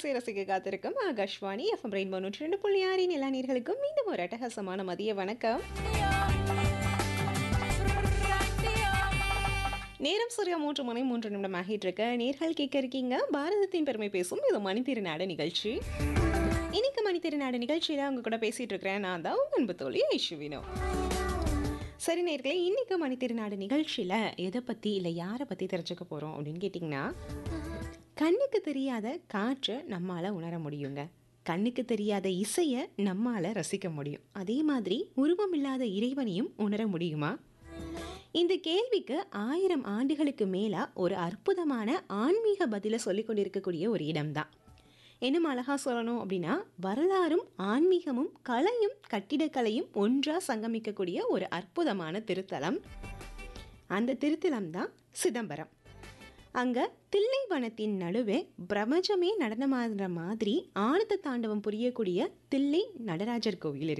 இசை ரசிக்க காத்திருக்கும் ஆகாஷ்வாணி எஃப்எம் ரெயின்போ நூற்றி ரெண்டு புள்ளி ஆறின் எல்லா நேர்களுக்கும் மீண்டும் ஒரு அட்டகாசமான மதிய வணக்கம் நேரம் சரியா மூன்று மணி மூன்று நிமிடம் ஆகிட்டு இருக்க நேர்கள் கேட்க இருக்கீங்க பாரதத்தின் பெருமை பேசும் இது மணித்திருநாடு நிகழ்ச்சி இன்னைக்கு மணித்திருநாடு நிகழ்ச்சியில அவங்க கூட பேசிட்டு இருக்கிறேன் நான் தான் உங்க அன்பு தோழி ஐஷுவினோ சரி நேர்களே இன்னைக்கு மணித்திருநாடு நிகழ்ச்சியில எதை பத்தி இல்லை யாரை பத்தி தெரிஞ்சுக்க போறோம் அப்படின்னு கேட்டிங்கன்னா கண்ணுக்கு தெரியாத காற்றை நம்மால உணர முடியுங்க கண்ணுக்கு தெரியாத இசையை நம்மால ரசிக்க முடியும் அதே மாதிரி உருவமில்லாத இறைவனையும் உணர முடியுமா இந்த கேள்விக்கு ஆயிரம் ஆண்டுகளுக்கு மேலா ஒரு அற்புதமான ஆன்மீக பதிலை சொல்லிக் கொண்டிருக்கக்கூடிய ஒரு இடம்தான் இன்னும் அழகா சொல்லணும் அப்படின்னா வரலாறும் ஆன்மீகமும் கலையும் கட்டிடக்கலையும் ஒன்றா சங்கமிக்கக்கூடிய ஒரு அற்புதமான திருத்தலம் அந்த திருத்தலம் தான் சிதம்பரம் அங்க தில்லைவனத்தின் நடுவே பிரபஞ்சமே நடனமாடுற மாதிரி ஆனந்த தாண்டவம் புரியக்கூடிய தில்லை நடராஜர் கோவில் இருக்கு